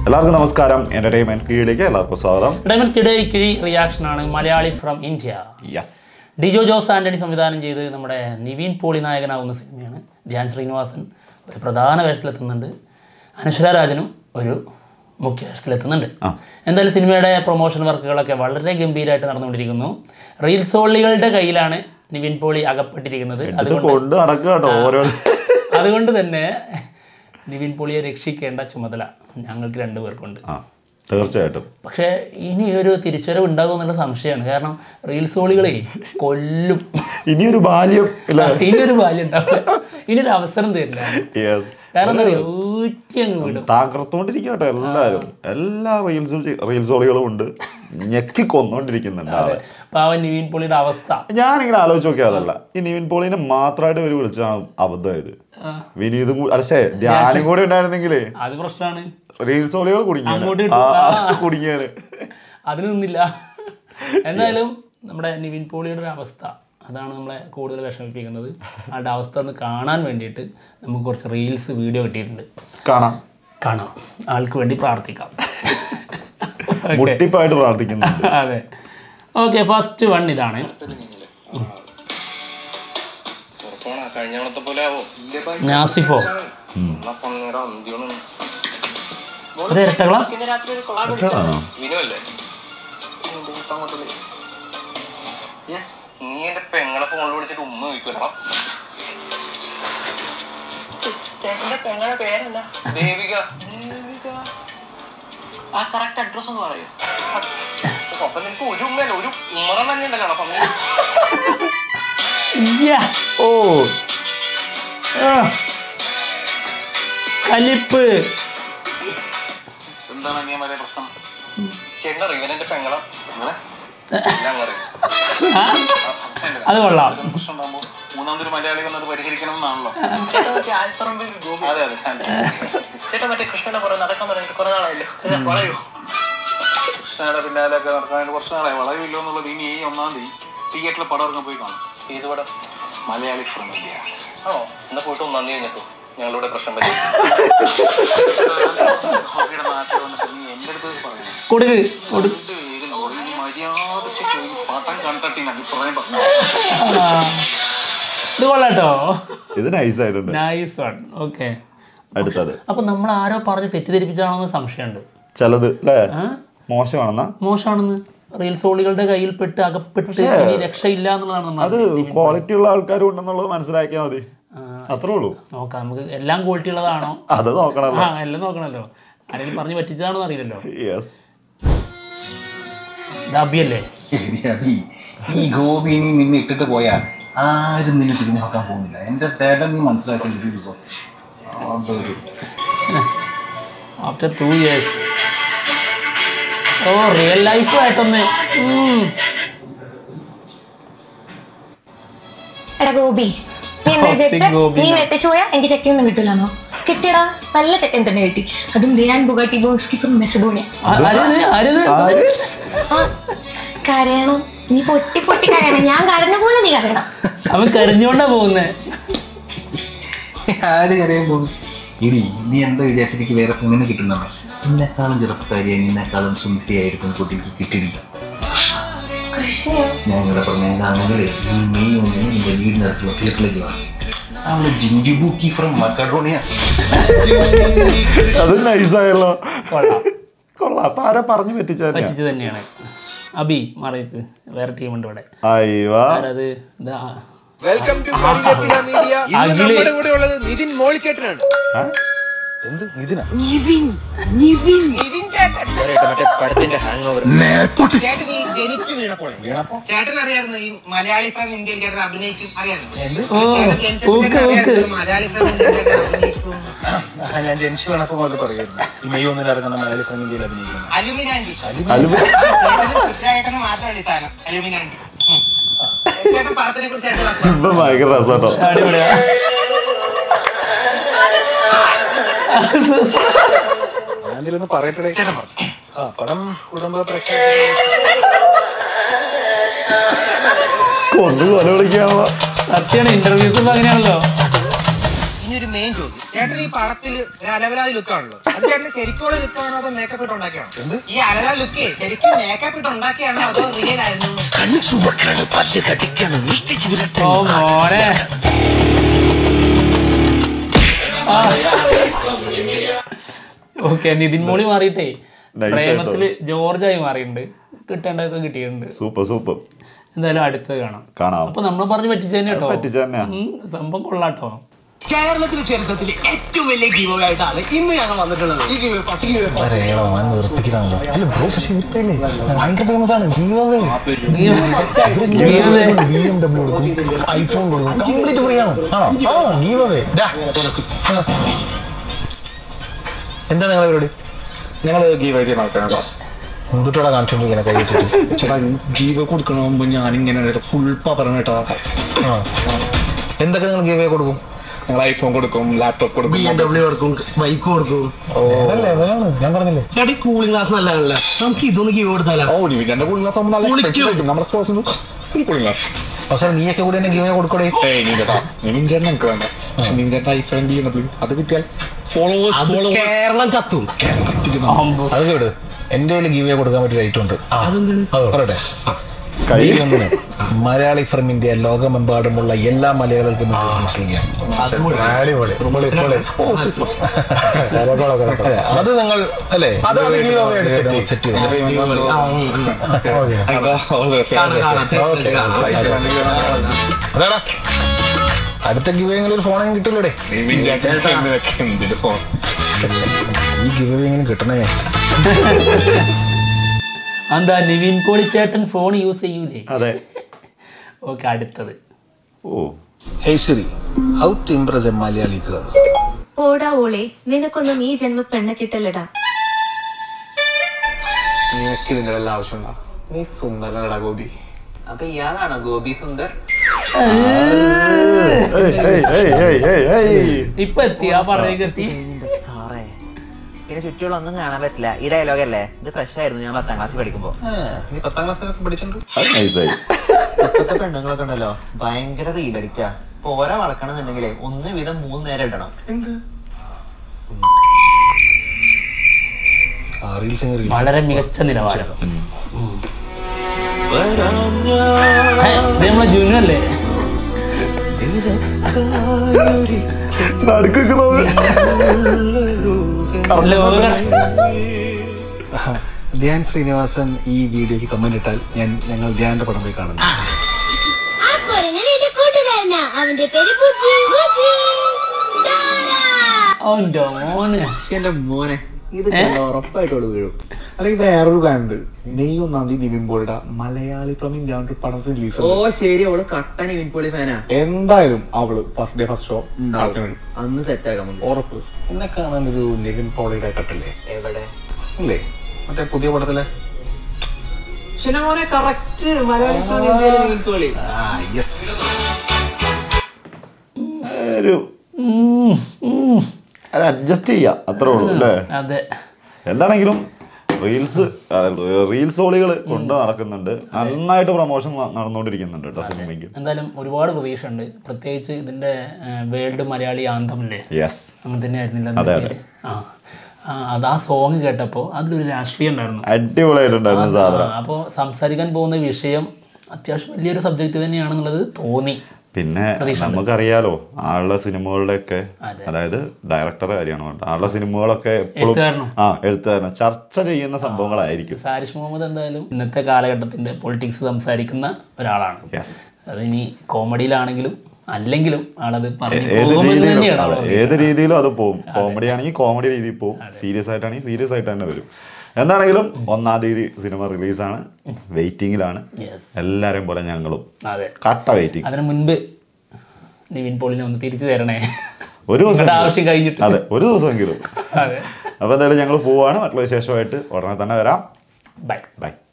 എല്ലാവർക്കും നമസ്കാരം എന്റർടൈൻമെന്റ് കീഴിലേക്ക് എല്ലാവർക്കും സ്വാഗതം ഡയമണ്ട് കിടൈ കിഴി റിയാക്ഷനാണ് Malayali from India yes Dijo Jose Antony സംവിധാനം ചെയ്ത് നമ്മുടെ നിവീൻ പോളി നായകനാവുന്ന സിനിമയാണ് ധ്യാൻ ശ്രീനിവാസൻ ഒരു പ്രധാന വേഷത്തിലെത്തുന്നുണ്ട് അനുശ്വര രാജനും ഒരു മുഖ്യ വേഷത്തിലെത്തുന്നുണ്ട് എന്തായാലും സിനിമയുടെ പ്രൊമോഷൻ വർക്കുകളൊക്കെ വളരെ ഗംഭീരമായിട്ട് നടന്നുകൊണ്ടിരിക്കുന്നു റീൽസ് ഓളികളുടെ കയ്യിലാണ് നിവിൻ പോളി അകപ്പെട്ടിരിക്കുന്നത് ഇത് കൊണ്ട് നടക്കുക കേട്ടോ ഓരോ അതുകൊണ്ട് തന്നെ നിവിൻ പോളിയെ രക്ഷിക്കേണ്ട ചുമതല ഞങ്ങൾക്ക് രണ്ടുപേർക്കുണ്ട് ആ തീർച്ചയായിട്ടും പക്ഷേ ഇനി ഒരു തിരിച്ചുവരവ് ഉണ്ടാകും എന്നുള്ള സംശയമാണ് കാരണം റീൽസ് ഓളികളെ കൊല്ലും ഇനിയൊരു ബാല്യം ഇല്ല ഇനി ഒരു ബാല്യം ഉണ്ടാവില്ല ഇനി ഒരു അവസരം തരില്ല യെസ് കാരണം എന്താ പറയുക ഊറ്റി അങ്ങ് വിടും താകർത്തോണ്ടിരിക്കുക കേട്ടോ എല്ലാവരും എല്ലാ റീൽസും റീൽസ് ഓളികളും ഉണ്ട് ഞെക്കി കൊന്നോണ്ടിരിക്കുന്നുണ്ട് ആളെ പാവൻ നിവീൻ പോളിയുടെ അവസ്ഥ ഞാനിങ്ങനെ ആലോചിച്ച് നോക്കിയാൽ അതല്ല ഈ നിവിൻ പോളിനെ മാത്രമായിട്ട് ഇവര് വിളിച്ചാണ് അബദ്ധമായത് വിനീതും കൂടി അല്ലേ ധ്യാനം കൂടെ ഉണ്ടായിരുന്നെങ്കിലേ അത് പ്രശ്നമാണ് റീൽസ് ഓളികൾ അങ്ങോട്ട് കുടുങ്ങിയാണ് ഇട്ടു. ആ. കുടുങ്ങിയാണ് അതിന് നിന്നില്ല എന്തായാലും നമ്മുടെ നിവിൻ പോളിയുടെ ഒരു അവസ്ഥ അതാണ് നമ്മളെ കൂടുതൽ വിഷമിപ്പിക്കുന്നത് ആളുടെ അവസ്ഥ ഒന്ന് കാണാൻ വേണ്ടിയിട്ട് നമുക്ക് കുറച്ച് റീൽസ് വീഡിയോ കിട്ടിയിട്ടുണ്ട് കാണാം കാണാം ആൾക്ക് വേണ്ടി പ്രാർത്ഥിക്കാം Okay. മുട്ടിപ്പായിട്ട് പ്രാർത്ഥിക്കുന്നു അതെ ഓക്കെ ഫസ്റ്റ് വൺ ഇതാണ് ഉറപ്പാണ് കഴിഞ്ഞ തവണത്തെ പോലെ ആവോ നാസിഫോ എന്നാ പന്നിയുടെ അന്ത്യാണ് അത് ഇരട്ടകളാ വിനു അല്ലേ നീ എന്റെ പെങ്ങളെ ഫോണിൽ വിളിച്ചിട്ട് ഉമ്മ ചോദിക്കണം ദേവിക ആ കറക്റ്റ് അഡ്രസ് ഒന്ന് പറയൂ അപ്പൊ നിനക്ക് ഒരു ഉമ്മയല്ല ഒരു ഉമ്മറം തന്നെ ഉണ്ടല്ലോ പന്നി ഓ കലിപ്പ് എന്താണ് നീ വലിയ പ്രശ്നം ചേട്ടൻ അറിയും ഇവൻ എന്റെ പെങ്ങളെ നിങ്ങളെ എല്ലാം അറിയും ആ? അത് കൊള്ളാം പ്രശ്നം ഉണ്ടാകുമ്പോ മൂന്നാമതൊരു മലയാളി വന്നത് പരിഹരിക്കണം എന്നാണല്ലോ ചേട്ടാ മറ്റേ ആൽപ്പറമ്പിൽ ഗോപി അതെ അതെ ചേട്ടാ മറ്റേ കൃഷ്ണന്റെ പുറകെ നടക്കാൻ പറഞ്ഞിട്ട് കുറെ നാളായല്ലോ ഇത് പറയൂ കൃഷ്ണയുടെ പിന്നാലെ ഒക്കെ നടക്കാൻ കുറച്ച് നാളെ വളവില്ലോ എന്നുള്ളത് ഇനി ഈ ഒന്നാം തീയതി തിയേറ്ററിൽ പടം ഇറങ്ങാൻ പോയി കാണും ഏത് പടം മലയാളി ഫ്രം ഇന്ത്യ ആണോ എന്നാ പോയിട്ട് ഒന്നാം തീയതി കഴിഞ്ഞിട്ടോ ഞങ്ങളുടെ പ്രശ്നം പറ്റി ഹോക്കിയുടെ നാട്ടിൽ വന്നിട്ട് നീ എൻ്റെ അടുത്ത് പറയുന്നത് കൊടുക്ക് കൊടുക്ക് മര്യാദക്ക് പോയി പടം കണ്ടിട്ട് അഭിപ്രായം പറഞ്ഞു ആ. ഇത് കൊള്ളാട്ടോ ഇത് നൈസ് ആയിട്ടുണ്ട് നൈസ് വൺ ഓക്കെ അടുത്തത് അപ്പൊ നമ്മൾ ആരോ പറഞ്ഞ് തെറ്റിദ്ധരിപ്പിച്ചാണോ എന്ന് സംശയമുണ്ട് ചിലത് അല്ലേ ആ? മോശമാണെന്നാ മോശമാണെന്ന് റീൽസ് ഓളികളുടെ കയ്യിൽ പെട്ട് അകപ്പെട്ട് ഇനി രക്ഷയില്ല എന്നുള്ളതാണ് നമ്മൾ അത് ക്വാളിറ്റി ഉള്ള ആൾക്കാരും ഉണ്ടെന്നുള്ളത് മനസ്സിലാക്കിയാൽ മതി അത്രേ ഉള്ളൂ നോക്കാം നമുക്ക് എല്ലാം ക്വാളിറ്റി ഉള്ളതാണോ അത് നോക്കണല്ലോ ആ എല്ലാം നോക്കണല്ലോ ആരെങ്കിലും പറഞ്ഞ് പറ്റിച്ചതാണോ അറിയില്ലല്ലോ യെസ് ഡബിയല്ലേ എടി അതി, ഈ ഗോപി നീ നിന്നെ ഇട്ടിട്ട് പോയാ ആരും നിന്നെ തിരിഞ്ഞു നോക്കാൻ പോകുന്നില്ല എന്റെ വില നീ മനസ്സിലാക്കേണ്ട ഒരു ദിവസം അതൊരു after two years oh real ലൈഫായിട്ടൊന്ന് ഉം. എടാ ഗോപി നീ എന്താ Toxic വിചാരിച്ച ഗോപി. നീ നെട്ടിച്ചു പോയാ എനിക്ക് ചെക്കൊന്നും കിട്ടില്ലെന്നോ കിട്ടിയടാ നല്ല ചെക്കൻ തന്നെ കിട്ടി അതും Dian Bugatti Boski from Macedonia ആ, അരുത് അരുത് ആ, കരയണം നീ പൊട്ടി പൊട്ടി കരയണം ഞാൻ കരഞ്ഞ പോലെ നീ കരയണം അവൻ കരഞ്ഞോണ്ടാ പോകുന്നേ ആര് കരയാൻ പോകും ഇടി നീ എന്താ വിചാരിച്ചിട്ട് വേറെ പെണ്ണിനെ കിട്ടുന്നോ നിന്നെക്കാളും ചെറുപ്പക്കാരിയായി നിന്നെക്കാളും സുന്ദരിയായിരിക്കും കുട്ടിക്ക് കിട്ടിടി കൃഷ്ണ ഞങ്ങളുടെ പറഞ്ഞാണെങ്കിലേ നീ മെയ് ഒന്നിന് നിന്റെ വീടിനടുത്തുള്ള തിയേറ്ററിലേക്ക് വാ അവിടെ ജിഞ്ചിബൂക്കി ഫ്രം മക്കഡോണിയ അത് നൈസ് ആയല്ലോ കൊള്ളാം കൊള്ളാം അപ്പൊ ആരാ പറഞ്ഞു പറ്റിച്ചാൽ പറ്റിച്ചു തന്നെയാണ് അബി മറയ്ക്ക് വേറെ ടീമുണ്ട് ഇവിടെ അയ്യോ ആരത് ഇതാ വെൽക്കം ടു കോളിജറ്റില മീഡിയ ഇന്ന് അഖിലേ. നമ്മുടെ കൂടെ ഉള്ളത് നിതിൻ മോളിച്ചേട്ടനാണ് മറ്റേ പടത്തിന്റെ ഹാങ് ഓവർ ചേട്ടൻ ഈ ജനിച്ചു വീണപ്പോൾ ചേട്ടൻ അറിയായിരുന്നു ഈ മലയാളി ഫ്രം ഇന്ത്യയിൽ ചേട്ടൻ അഭിനയിക്കും അറിയായിരുന്നു ഓ ചേട്ടൻ ജനിച്ചപ്പോൾ ഊക്ക് ചേട്ടൻ ഊക്ക് അറിയായിരുന്നു മലയാളി ഫ്രം ഇന്ത്യയിൽ ചേട്ടൻ അഭിനയിക്കും ഞാൻ ജനിച്ചു വീണപ്പോ മുതൽ പറയായിരുന്നു ഈ മെയ് ഒന്നിന് ഇറങ്ങുന്ന മലയാളി ഫ്രമിന്ത്യയിൽ അഭിനയിക്കുന്നത് അലുമിനാണ്ടി അലുമി ചേട്ടന് മാത്രമാണ് ഈ സാധനം അലുമിനാണ്ടി ഉം. ചേട്ടൻ പടത്തിനെ കുറിച്ച് ചേട്ടൻ പറഞ്ഞു. ഇപ്പൊ ഭയങ്കര രസട്ടോ അടിപൊളിയാ ഞാൻ ഇതിലൊന്ന് പറയട്ടെ ചേട്ടൻ പറഞ്ഞു ആ പടം കുടുംബ പ്രേക്ഷകർ കൊന്നു കൊല വിളിക്കാനുള്ള സത്യമാണ് ഇന്റർവ്യൂസ് ഇപ്പൊ അങ്ങനെയാണല്ലോ ഇനി ഒരു മെയിൻ ചോദ്യം ചേട്ടൻ ഈ പടത്തില് ഒരു അലവലാതി ലുക്കാണല്ലോ അത് ചേട്ടൻ ശരിക്കുള്ള ലുക്കാണോ അതോ മേക്കപ്പ് ഇട്ട് ഉണ്ടാക്കിയാണോ ഈ അലവലാ ലുക്കേ ശരിക്കും മേക്കപ്പ് ഇട്ട് ഉണ്ടാക്കിയാണോ അതോ റിയൽ ആയിരുന്നു ഓ മോനെ ഓക്കെ നിതിൻ മോളി മാറിയിട്ടേ Nice പ്രേമത്തില് ജോർജായി മാറിയിട്ടുണ്ട് കിട്ടേണ്ടതൊക്കെ കിട്ടിയിട്ടുണ്ട് സൂപ്പർ സൂപ്പർ എന്തായാലും അടുത്തത് കാണാം കാണാം അപ്പൊ നമ്മൾ പറഞ്ഞ് പറ്റിച്ചതന്നെ കേട്ടോ പറ്റിച്ച തന്നെയാ ഉം, സംഭവം കൊള്ളാട്ടോ കേരളത്തിലെ ചരിത്രത്തിലെ ഏറ്റവും വലിയ ഗീവ് ആയിട്ടാണ് ഇന്ന് ഞങ്ങൾ വന്നിട്ടുള്ളത് ഈ ഗീവ് പത്ത് ഗീവ് അല്ല ബ്രോ പക്ഷെ ഇവരുടെ ഭയങ്കര ഫേമസ് ആണ് ജീവവേ ഗീവവേ. ബി എം ഡബ്ല്യൂ കൊടുക്കും ഐഫോൺ കൊടുക്കും കംപ്ലീറ്റ് ഫ്രീ ആണ് ആ ഗീവവേ എന്താ നിങ്ങളെ പരിപാടി ഞങ്ങൾ ഗീവ് ചെയ്യുന്ന ആൾക്കാരാണ് മുന്തിട്ടോടെ കാണിച്ചോണ്ടിരിക്കുന്ന കൈ വെച്ചിട്ട് ചേട്ടാ ഗീവ് കൊടുക്കണ മുമ്പ് ഞാൻ ഇങ്ങനെ ഫുൾ പവർ കേട്ടാ ആ എന്തൊക്കെ നിങ്ങൾ ഗീവേ കൊടുക്കും ഞങ്ങൾ ഐഫോൺ കൊടുക്കും ലാപ്ടോപ്പ് കൊടുക്കും ഡബ്ല്യൂ കൊടുക്കും ബൈക്ക് കൊടുക്കും അല്ലേ അതാണ് ഞാൻ പറഞ്ഞില്ലേ ചേട്ടി കൂളിംഗ് ഗ്ലാസ് നല്ലതാണല്ലേ നമുക്ക് ഇതൊന്ന് ഗീവ് കൊടുത്താലോ ഓ നിവിന്റെ കൂളിംഗ് ഗ്ലാസ് ആകുമ്പോൾ നല്ല കുളിക്കും. expensive ആയിരിക്കും. നമ്മുടെ ക്ലോസ് കൂളിംഗ് ഗ്ലാസ് അവസാനം നീയൊക്കെ കൂടി തന്നെ ഗീവേ കൊടുക്കടേ ഏയ് നീ ചേട്ടാ നിവിൻ ചേട്ടൻ നമുക്ക് വേണ്ട പക്ഷെ നിവിൻ ചേട്ടൻ ഐ സെവൻ ബി ഡബ്ല്യൂ അത് കിട്ടിയാൽ ഫോളോവേഴ്സ് അത് ഫോളോവേഴ്സ് കേരളം കത്തും അമ്പോ. അത് കേട് എന്റെ കയ്യിൽ ഗീവേ കൊടുക്കാൻ പറ്റിയ ഐറ്റം ഉണ്ട് അത് പറയട്ടെ കൈ ഈ ഒന്നിന് മലയാളി ഫ്രം ഇന്ത്യ ലോകമെമ്പാടുമുള്ള എല്ലാ മലയാളികൾക്കും വേണ്ടി മനസ്സിലാക്കാം അടിപൊളി. പൊളി, പൊളി. അതെ, അത് നിങ്ങൾ അല്ലേ അത് അത് giveaway ആയിട്ട് set ചെയ്യും. സെറ്റ് ചെയ്തു അതാടാ അടുത്ത ഗിവേങ്ങളിൽ ഒരു ഫോണെങ്കിലും കിട്ടില്ലടേ നിവിൻ ചേട്ടൻ എന്തിന്റെ ഫോൺ ഈ ഗിവേങ്കിലും കിട്ടണേ എന്താ നിവിൻ പോളി ചേട്ടൻ ഫോൺ യൂസ് ചെയ്യൂലേ അതെ ഓക്കെ അടുത്തത് ഓ ഹേ ശരി how to impress a Malayali girl പോടാ ഓളെ നിനക്കൊന്നും ഈ ജന്മ പെണ്ണ കിട്ടല്ലടാ നിനക്ക് ഇതിന്റെ വല്ല ആവശ്യമുണ്ടോ നീ സുന്ദരനടാ ഗോപി അപ്പൊ ഇയാളാണോ ഗോപി സുന്ദർ ഏയ്, ഏയ്, ഏയ്, ഏയ്, ഏയ്, ഏയ്. ഇപ്പൊ എത്തി ആ പറഞ്ഞേക്ക് എത്തി സാറേ പിന്നെ ചുറ്റുള്ള ഒന്നും കാണാൻ പറ്റില്ല ഈ ഡയലോഗ് അല്ലേ ഇത് ഫ്രഷ് ആയിരുന്നു ഞാൻ പത്താം ക്ലാസ്സിൽ പഠിക്കുമ്പോ നീ പത്താം ക്ലാസ്സിലൊക്കെ പഠിച്ചിട്ടുണ്ട് അത് നൈസായി ഇപ്പത്തെ പെണ്ണുങ്ങളൊക്കെ ഉണ്ടല്ലോ ഭയങ്കര റീൽ അടിക്കാ പോരാ വളക്കണമെന്നുണ്ടെങ്കിലേ ഒന്ന് വീതം മൂന്ന് നേരം ഇടണം ആ റീൽസ് റീൽസ് വളരെ മികച്ച നിലവാരം ഹേ, ഇത് നമ്മളെ ജുനു അല്ലേ നടുക്കൊക്കെ നോക്ക്. ലോക ധ്യാൻ ശ്രീനിവാസൻ ഈ വീഡിയോക്ക് കമന്റ് ഇട്ടാൽ ഞാൻ ഞങ്ങൾ ധ്യാന്റെ പടം പോയി കാണുന്നു ആ കുരങ്ങൻ എന്റെ കൂട്ടുകാരനാ അവന്റെ പേര് ബുജി ബുജി ഡോറ അവൻ്റെ മോനെ എന്റെ മോനെ ഇത് ഉറപ്പായിട്ടുള്ളൂ വീഴും അല്ലെങ്കിൽ വേറൊരു കാര്യമുണ്ട് മെയ് ഒന്നാം തീയതി നിവിൻ പോളിയുടെ മലയാളി ഫ്രം ഇന്ത്യ ഒരു പടം റിലീസ് ഓ ശരി അവള് കട്ടൻ ഇവിൻപോളി ഫാനാ എന്തായാലും അവള് ഫസ്റ്റ് ഡേ ഫസ്റ്റ് ഷോ അന്ന് സെറ്റ് ആക്കാൻ മതി ഉറപ്പ് എന്നെ കാണാൻ ഒരു നിവിൻ പോളിയുടെ കട്ടല്ലേ എവിടെ അല്ലേ മറ്റേ പുതിയ പടത്തിലെ മോനെ കറക്റ്റ് മലയാളി ഫ്രം ഇന്ത്യയിലെ ഇവിൻപോളി ആ യെസ് ഒരു അത് അഡ്ജസ്റ്റ് ചെയ്യാം അത്രേ ഉള്ളൂ അല്ലേ അതെ എന്താണെങ്കിലും റീൽസ് റീൽസ് ഓളികൾ കൊണ്ട് നടക്കുന്നുണ്ട് നന്നായിട്ട് പ്രൊമോഷൻ നടന്നുകൊണ്ടിരിക്കുന്നുണ്ട് കേട്ടോ സിനിമയ്ക്ക് എന്തായാലും ഒരുപാട് പ്രതീക്ഷ ഉണ്ട് പ്രത്യേകിച്ച് ഇതിന്റെ വേൾഡ് മലയാളി ആന്തമില്ലേ യെസ് അങ്ങനെ തന്നെ ആയിരുന്നില്ല അതെ, അതിന്റെ പേര് ആ ആ, അത് ആ സോങ് കേട്ടപ്പോൾ അതിലൊരു രാഷ്ട്രീയം ഉണ്ടായിരുന്നു അടിപൊളിയായിട്ടുണ്ടായിരുന്നു സാധനം അപ്പോൾ സംസാരിക്കാൻ പോകുന്ന വിഷയം അത്യാവശ്യം വലിയൊരു സബ്ജക്റ്റ് തന്നെയാണെന്നുള്ളത് തോന്നി പിന്നെ നമുക്കറിയാലോ ആളുടെ സിനിമകളുടെയൊക്കെ അതായത് ഡയറക്ടറെ കാര്യമാണ് പറഞ്ഞത് ആളുടെ സിനിമകളൊക്കെ എപ്പോഴും എഴുത്തുകാരനോ? ആ എഴുത്തുകാരനോ ചർച്ച ചെയ്യുന്ന സംഭവങ്ങളായിരിക്കും സാരിഷ് മുഹമ്മദ് എന്തായാലും ഇന്നത്തെ കാലഘട്ടത്തിന്റെ പൊളിറ്റിക്സ് സംസാരിക്കുന്ന ഒരാളാണ് യെസ് അത് ഇനി കോമഡിയിലാണെങ്കിലും അല്ലെങ്കിലും ആളത് പറഞ്ഞു ഏത് പോകുമെന്ന് രീതിയിലും തന്നെയാണ് അതെ, ആള് ഏത് രീതിയിലും അത് പോകും കോമഡി ആണെങ്കിൽ കോമഡി രീതിയിൽ പോകും സീരിയസ് ആയിട്ടാണെങ്കിൽ സീരിയസ് ആയിട്ട് തന്നെ വരും എന്താണെങ്കിലും ഒന്നാം തീയതി സിനിമ റിലീസാണ് വെയിറ്റിംഗിലാണ് Yes. എല്ലാരെയും പോലെ ഞങ്ങളും അതെ കട്ട വെയിറ്റിംഗ് അതിന് മുൻപ് നിവിൻ പോളിനെ ഒന്ന് തിരിച്ചു തരണേ ഒരു ദിവസം നിങ്ങളുടെ ആവശ്യം കഴിഞ്ഞിട്ട് അതെ ഒരു ദിവസമെങ്കിലും അതെ അപ്പോൾ എന്തായാലും ഞങ്ങൾ പോവാണ് മറ്റുള്ള വിശേഷമായിട്ട് ഉടനെ തന്നെ വരാം ബൈ ബൈ